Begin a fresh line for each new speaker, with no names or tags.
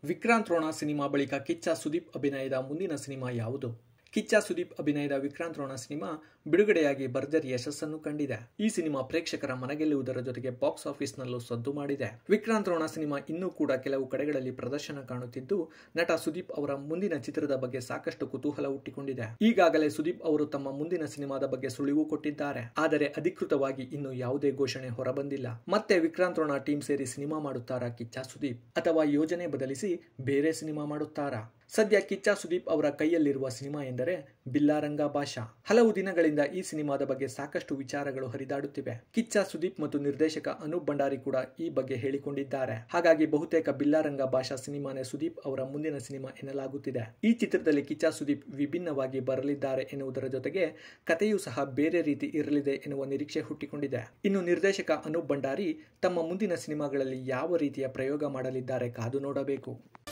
Vikrant Ron cinema ಬಳಿಕ ಕಿಚ್ಚ ಸುದೀಪ್ ಅಭಿನಯದ ಮುಂದಿನ ಸಿನಿಮಾ ಯಾವುದು ಕಿಚ್ಚ ಸುದೀಪ್ ಅಭಿನಯದ ವಿಕ್ರಾಂತ್ ರೋಣ ಸಿನಿಮಾ ಬಿಡುಗಡೆಯಾಗಿ ಭರ್ಜರಿ ಯಶಸ್ಸನ್ನು ಕಂಡಿದೆ ಈ ಸಿನಿಮಾ ಪ್ರೇಕ್ಷಕರ ಮನಗೆಲ್ಲುವುದರ ಜೊತೆಗೆ ಬಾಕ್ಸ್ ಆಫೀಸ್ನಲ್ಲೂ ಸದ್ದು ಮಾಡಿದೆ ವಿಕ್ರಾಂತ್ ರೋಣ ಸಿನಿಮಾ ಇನ್ನೂ ಕೂಡ ಕೆಲವು ಕಡೆಗಳಲ್ಲಿ ಪ್ರದರ್ಶನ ಕಾಣುತ್ತಿದ್ದು ನಟ ಸುದೀಪ್ ಅವರ ಮುಂದಿನ ಚಿತ್ರದ ಬಗ್ಗೆ ಸಾಕಷ್ಟು ಕುತೂಹಲ ಹುಟ್ಟಿಕೊಂಡಿದೆ ಈಗಾಗಲೇ ಸುದೀಪ್ ಅವರು ತಮ್ಮ ಮುಂದಿನ ಸಿನಿಮಾದ ಬಗ್ಗೆ ಸುಳಿವು ಕೊಟ್ಟಿದ್ದಾರೆ ಆದರೆ ಅಧಿಕೃತವಾಗಿ ಇನ್ನು ಯಾವುದೇ ಘೋಷಣೆ ಹೊರಬಂದಿಲ್ಲ ಮತ್ತೆ ವಿಕ್ರಾಂತ್ ರೋಣ ಟೀಮ್ ಸೇರಿ ಸಿನಿಮಾ ಮಾಡುತ್ತಾರಾ ಕಿಚ್ಚ ಸುದೀಪ್ ಅಥವಾ ಯೋಜನೆ ಬದಲಿಸಿ ಬೇರೆ ಸಿನಿಮಾ ಮಾಡುತ್ತಾರಾ ಸದ್ಯ ಕಿಚ್ಚ ಸುದೀಪ್ ಅವರ ಕೈಯಲ್ಲಿರುವ ಸಿನಿಮಾ ಎಂದರೆ ಬಿಲ್ಲಾರಂಗ ಭಾಷಾ ಹಲವು ದಿನಗಳಿಂದ ಈ ಸಿನಿಮಾದ ಬಗ್ಗೆ ಸಾಕಷ್ಟು ವಿಚಾರಗಳು ಹರಿದಾಡುತ್ತಿವೆ ಕಿಚ್ಚ ಸುದೀಪ್ ಮತ್ತು ನಿರ್ದೇಶಕ ಅನೂಪ್ ಭಂಡಾರಿ ಕೂಡ ಈ ಬಗ್ಗೆ ಹೇಳಿಕೊಂಡಿದ್ದಾರೆ ಹಾಗಾಗಿ ಬಹುತೇಕ ಬಿಲ್ಲಾರಂಗ ಭಾಷಾ ಸಿನಿಮಾನೇ ಸುದೀಪ್ ಅವರ ಮುಂದಿನ ಸಿನಿಮಾ ಎನ್ನಲಾಗುತ್ತಿದೆ ಈ ಚಿತ್ರದಲ್ಲಿ ಕಿಚ್ಚ ಸುದೀಪ್ ವಿಭಿನ್ನವಾಗಿ ಬರಲಿದ್ದಾರೆ ಎನ್ನುವುದರ ಜೊತೆಗೆ ಕಥೆಯೂ ಸಹ ಬೇರೆ ರೀತಿ ಇರಲಿದೆ ಎನ್ನುವ ನಿರೀಕ್ಷೆ ಹುಟ್ಟಿಕೊಂಡಿದೆ ಇನ್ನು ನಿರ್ದೇಶಕ ಅನೂಪ್ ಭಂಡಾರಿ ತಮ್ಮ ಮುಂದಿನ ಸಿನಿಮಾಗಳಲ್ಲಿ ಯಾವ ರೀತಿಯ ಪ್ರಯೋಗ ಮಾಡಲಿದ್ದಾರೆ ಕಾದು ನೋಡಬೇಕು